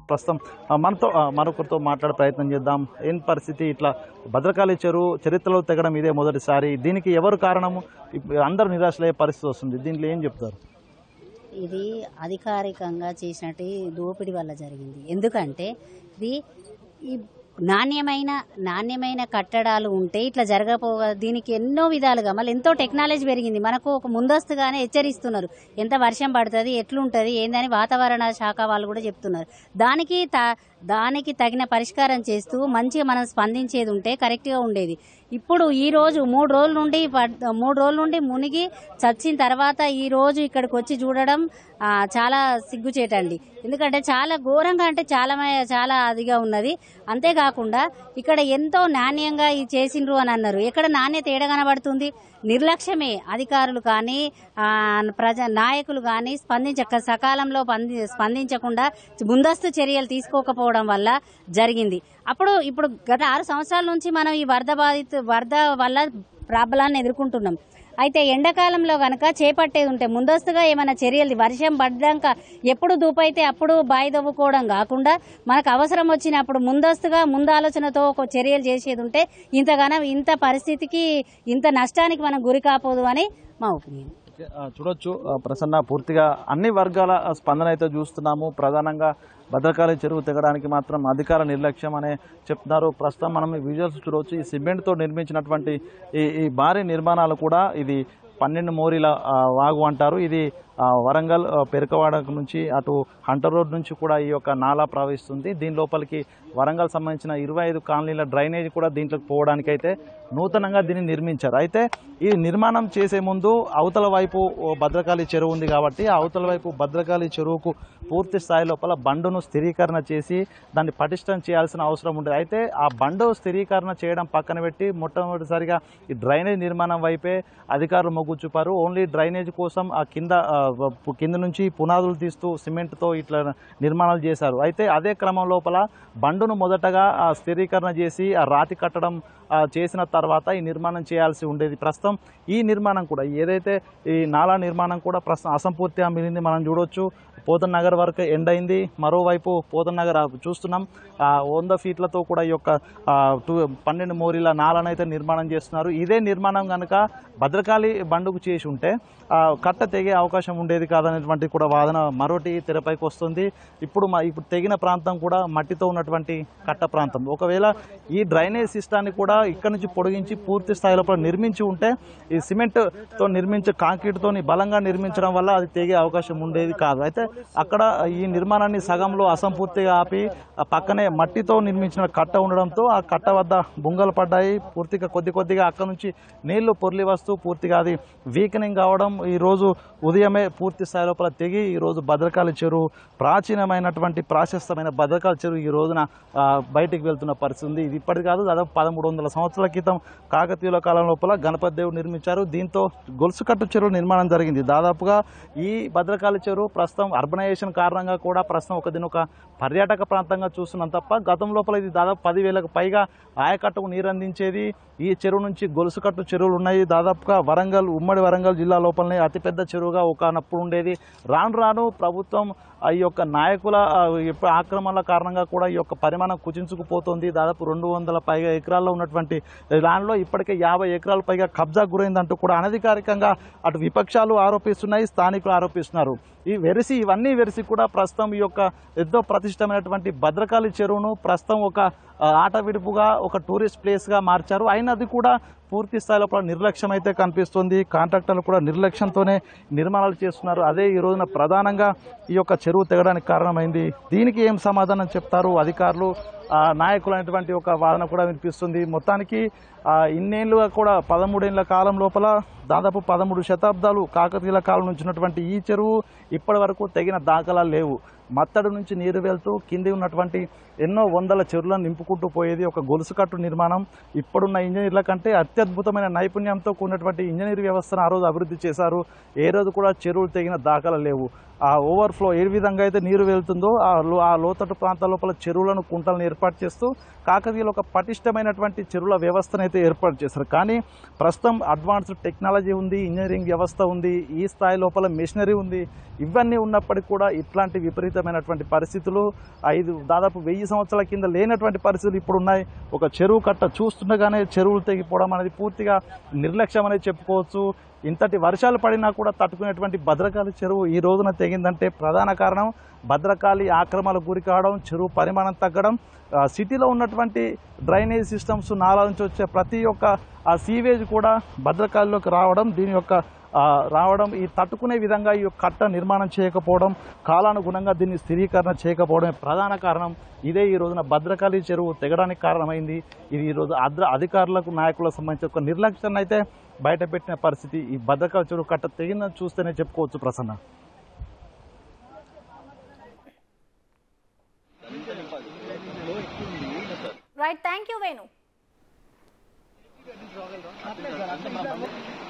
ప్రస్తుతం ఆ, మనతో ఆ, మరొకరితో మాట్లాడే ప్రయత్నం చేద్దాం ఏం పరిస్థితి ఇట్లా భద్రకాళి చెరువు చరిత్రలో తెగడం ఇదే మొదటిసారి దీనికి ఎవరు కారణము ఇప్పుడు అందరూ నిరాశలయ్యే పరిస్థితి వస్తుంది దీంట్లో ఏం చెప్తారు ఇది అధికారికంగా చేసినట్టు దోపిడీ వల్ల జరిగింది ఎందుకంటే ఇది ఈ నాణ్యమైన నాణ్యమైన కట్టడాలు ఉంటే ఇట్లా జరగపో దీనికి ఎన్నో విధాలుగా మళ్ళీ ఎంతో టెక్నాలజీ పెరిగింది మనకు ఒక ముందస్తుగానే హెచ్చరిస్తున్నారు ఎంత వర్షం పడుతుంది ఎట్లుంటుంది ఏందని వాతావరణ శాఖ వాళ్ళు కూడా చెప్తున్నారు దానికి త- దానికి తగిన పరిష్కారం చేస్తూ మంచిగా మనం స్పందించేది ఉంటే కరెక్ట్గా ఉండేది ఇప్పుడు ఈ రోజు మూడు రోజుల నుండి పడ్- మూడు రోజుల నుండి మునిగి చచ్చిన తర్వాత ఈ రోజు ఇక్కడికి వచ్చి చూడడం ఆ, చాలా సిగ్గుచేటండి ఎందుకంటే చాలా ఘోరంగా అంటే చాలా మ- చాలా అదిగా ఉన్నది అంతేకాకుండా ఇక్కడ ఎంతో నాణ్యంగా ఇది చేసిండ్రు అని అన్నారు ఎక్కడ నాణ్యత ఏడ కనబడుతుంది నిర్లక్ష్యమే అధికారులు కానీ ఆ, ప్రజా నాయకులు కానీ స్పందించక సకాలంలో పంది- స్పందించకుండా ముందస్తు చర్యలు తీసుకోకపోవడం వల్ల జరిగింది అప్పుడు ఇప్పుడు గత ఆరు సంవత్సరాల నుంచి మనం ఈ వరద బాధిత వరద వల్ల ప్రాబ్లాన్ని ఎదుర్కొంటున్నాం అయితే ఎండాకాలంలో గనక చేపట్టేది ఉంటే ముందస్తుగా ఏమైనా చర్యలు వర్షం పడ్డాక ఎప్పుడు దూపైతే అప్పుడు బాయి దవ్వుకోవడం కాకుండా మనకు అవసరం వచ్చినప్పుడు ముందస్తుగా ముందు ఆలోచనతో ఒక చర్యలు చేసేది ఉంటే ఇంతగానో ఇంత పరిస్థితికి ఇంత నష్టానికి మనం గురి కాపోదు అని మా ఒపీనియన్ ఆ, చూడొచ్చు ఆ, ప్రసన్న పూర్తిగా అన్ని వర్గాల ఆ, స్పందన అయితే చూస్తున్నాము ప్రధానంగా భద్రకాళి చెరువు తెగడానికి మాత్రం అధికార నిర్లక్ష్యం అనే చెప్తున్నారు ప్రస్తుతం మనం ఈ విజువల్స్ చూడవచ్చు ఈ సిమెంట్తో నిర్మించినటువంటి ఈ ఈ భారీ నిర్మాణాలు కూడా ఇది పన్నెండు మోరీల ఆ, వాగు అంటారు ఇది ఆ, వరంగల్ ఆ, పెరకవాడ నుంచి అటు హంటర్ రోడ్ నుంచి కూడా ఈ యొక్క నాలా ప్రవహిస్తుంది దీని లోపలికి వరంగల్ సంబంధించిన ఇరవై ఐదు కాలనీల డ్రైనేజ్ కూడా దీంట్లోకి పోవడానికి అయితే నూతనంగా దీన్ని నిర్మించారు అయితే ఈ నిర్మాణం చేసే ముందు అవతల వైపు ఓ భద్రకాళి చెరువు ఉంది కాబట్టి ఆ అవతల వైపు భద్రకాళి చెరువుకు పూర్తి స్థాయి లోపల బండును స్థిరీకరణ చేసి దాన్ని పటిష్టం చేయాల్సిన అవసరం ఉండేది అయితే ఆ బండు స్థిరీకరణ చేయడం పక్కన పెట్టి మొట్టమొదటిసారిగా ఈ డ్రైనేజ్ నిర్మాణం వైపే అధికారులు మొగ్గు చూపారు ఓన్లీ డ్రైనేజ్ కోసం ఆ కింద ఆ, పు- కింద నుంచి పునాదులు తీస్తూ సిమెంట్తో ఇట్లా నిర్మాణాలు చేశారు అయితే అదే క్రమం లోపల బండును మొదటగా ఆ, స్థిరీకరణ చేసి ఆ రాతి కట్టడం ఆ, చేసిన తర్వాత ఈ నిర్మాణం చేయాల్సి ఉండేది ప్రస్తుతం ఈ నిర్మాణం కూడా ఏదైతే ఈ నాలా నిర్మాణం కూడా ప్రస్తుతం అసంపూర్తిగా మిగిలింది మనం చూడొచ్చు పోతన్ నగర్ వరకు ఎండ్ అయింది మరోవైపు పోతన్ నగర్ ఆ చూస్తున్నాం ఆ, వంద ఫీట్లతో కూడా ఈ యొక్క ఆ, టూ పన్నెండు మోరీల నాలను అయితే నిర్మాణం చేస్తున్నారు ఇదే నిర్మాణం కనుక భద్రకాళి బండుకు చేసి ఉంటే ఆ, కట్ట తెగే అవకాశం ఉండేది కాదనేటువంటి కూడా వాదన మరోటి తెరపైకి వస్తుంది ఇప్పుడు మా ఇప్పుడు తెగిన ప్రాంతం కూడా మట్టితో ఉన్నటువంటి కట్ట ప్రాంతం ఒకవేళ ఈ డ్రైనేజ్ సిస్టాన్ని కూడా ఇక్కడ నుంచి పొడిగించి పూర్తి స్థాయిలో కూడా నిర్మించి ఉంటే ఈ సిమెంట్తో నిర్మించే కాంక్రీట్తో బలంగా నిర్మించడం వల్ల అది తెగే అవకాశం ఉండేది కాదు అయితే అక్కడ ఈ నిర్మాణాన్ని సగంలో అసంపూర్తిగా ఆపి ఆ పక్కనే మట్టితో నిర్మించిన కట్ట ఉండడంతో ఆ కట్ట వద్ద బుంగలు పడ్డాయి పూర్తిగా కొద్ది కొద్దిగా అక్కడ నుంచి నీళ్లు పొర్లి వస్తూ పూర్తిగా అది వీకనింగ్ కావడం ఈ రోజు ఉదయమే పూర్తి స్థాయి లోపల తెగి ఈ రోజు భద్రకాళి చెరువు ప్రాచీనమైనటువంటి ప్రాశస్తమైన భద్రకాళి చెరువు ఈ రోజున ఆ, బయటికి వెళ్తున్న పరిస్థితి ఉంది ఇది ఇప్పటి కాదు దాదాపు పదమూడు వందల సంవత్సరాల క్రితం కాకతీయుల కాలం లోపల గణపతి దేవుడు నిర్మించారు దీంతో గొలుసుకట్టు చెరువు నిర్మాణం జరిగింది దాదాపుగా ఈ భద్రకాళి చెరువు ప్రస్తుతం అర్బనైజేషన్ కారణంగా కూడా ప్రస్తుతం ఒక దీని ఒక పర్యాటక ప్రాంతంగా చూస్తున్నాం తప్ప గతం లోపల ఇది దాదాపు పదివేలకు పైగా ఆయకట్టుకు నీరు అందించేది ఈ చెరువు నుంచి గొలుసుకట్టు చెరువులు ఉన్నాయి దాదాపుగా వరంగల్ ఉమ్మడి వరంగల్ జిల్లా లోపలనే అతిపెద్ద చెరువుగా ఒకనప్పుడు ఉండేది రాను రాను ప్రభుత్వం ఆ ఈ యొక్క నాయకుల ఆ, యొక్క ఆక్రమణల కారణంగా కూడా ఈ యొక్క పరిమాణం కుచించుకుపోతుంది దాదాపు రెండు వందల పైగా ఎకరాల్లో ఉన్నటువంటి దానిలో ఇప్పటికే యాభై ఎకరాల పైగా కబ్జా గురైందంటూ కూడా అనధికారికంగా అటు విపక్షాలు ఆరోపిస్తున్నాయి స్థానికులు ఆరోపిస్తున్నారు ఈ వెరసి ఇవన్నీ వెరసి కూడా ప్రస్తుతం ఈ యొక్క ఎంతో ప్రతిష్టమైనటువంటి భద్రకాళి చెరువును ప్రస్తుతం ఒక ఆ, ఆట విడుపుగా ఒక టూరిస్ట్ ప్లేస్గా మార్చారు అయినది కూడా పూర్తి స్థాయిలో కూడా నిర్లక్ష్యం అయితే కనిపిస్తుంది కాంట్రాక్టర్లు కూడా నిర్లక్ష్యంతోనే నిర్మాణాలు చేస్తున్నారు అదే ఈ రోజున ప్రధానంగా ఈ యొక్క చెరువు తెగడానికి కారణమైంది దీనికి ఏం సమాధానం చెప్తారు అధికారులు ఆ, నాయకులు అనేటువంటి ఒక వాదన కూడా వినిపిస్తుంది మొత్తానికి ఆ, ఇన్నేళ్లుగా కూడా పదమూడేళ్ల కాలం లోపల దాదాపు పదమూడు శతాబ్దాలు కాకతీయుల కాలం నుంచి ఉన్నటువంటి ఈ చెరువు ఇప్పటి వరకు తెగిన దాఖలాలు లేవు మత్తడి నుంచి నీరు వెళ్తూ కింది ఉన్నటువంటి ఎన్నో వందల చెరువులను నింపుకుంటూ పోయేది ఒక గొలుసుకట్టు నిర్మాణం ఇప్పుడున్న ఇంజనీర్ల కంటే అత్యద్భుతమైన నైపుణ్యంతో కూడినటువంటి ఇంజనీర్ వ్యవస్థను ఆ రోజు అభివృద్ధి చేశారు ఏ రోజు కూడా చెరువులు తెగిన దాఖలాలు లేవు ఆ ఓవర్ఫ్లో ఏ విధంగా అయితే నీరు వెళ్తుందో ఆ లో ఆ లోతట్టు ప్రాంతాల లోపల చెరువులను కుంటలు నీరు ఏర్పాటు చేస్తూ కాకతీయులు ఒక పటిష్టమైనటువంటి చెరువుల వ్యవస్థను అయితే ఏర్పాటు చేశారు కానీ ప్రస్తుతం అడ్వాన్స్డ్ టెక్నాలజీ ఉంది ఇంజనీరింగ్ వ్యవస్థ ఉంది ఈ స్థాయి లోపల మెషినరీ ఉంది ఇవన్నీ ఉన్నప్పటికీ కూడా ఇట్లాంటి విపరీతమైనటువంటి పరిస్థితులు ఐదు దాదాపు వెయ్యి సంవత్సరాల కింద లేనటువంటి పరిస్థితులు ఇప్పుడు ఉన్నాయి ఒక చెరువు కట్ట చూస్తుండగానే చెరువులు తెగిపోవడం అనేది పూర్తిగా నిర్లక్ష్యం అనేది చెప్పుకోవచ్చు ఇంతటి వర్షాలు పడినా కూడా తట్టుకునేటువంటి భద్రకాళి చెరువు ఈ రోజున తెగిందంటే ప్రధాన కారణం భద్రకాళి ఆక్రమణకు గురి కావడం చెరువు పరిమాణం తగ్గడం ఆ, సిటీలో ఉన్నటువంటి డ్రైనేజ్ సిస్టమ్స్ నాలా నుంచి వచ్చే ప్రతి ఒక్క ఆ సీవేజ్ కూడా భద్రకాళిలోకి రావడం దీని యొక్క ఆ, రావడం ఈ తట్టుకునే విధంగా ఈ కట్ట నిర్మాణం చేయకపోవడం కాలానుగుణంగా దీన్ని స్థిరీకరణ చేయకపోవడమే ప్రధాన కారణం ఇదే ఈ రోజున భద్రకాళి చెరువు తెగడానికి కారణమైంది ఇది ఈ రోజు అద్ర అధికారులకు నాయకులకు సంబంధించి ఒక నిర్లక్ష్యాన్ని అయితే బయటపెట్టిన పరిస్థితి ఈ భద్రకాళి చెరువు కట్ట తెగిందని చూస్తేనే చెప్పుకోవచ్చు Prasanna right thank you Venu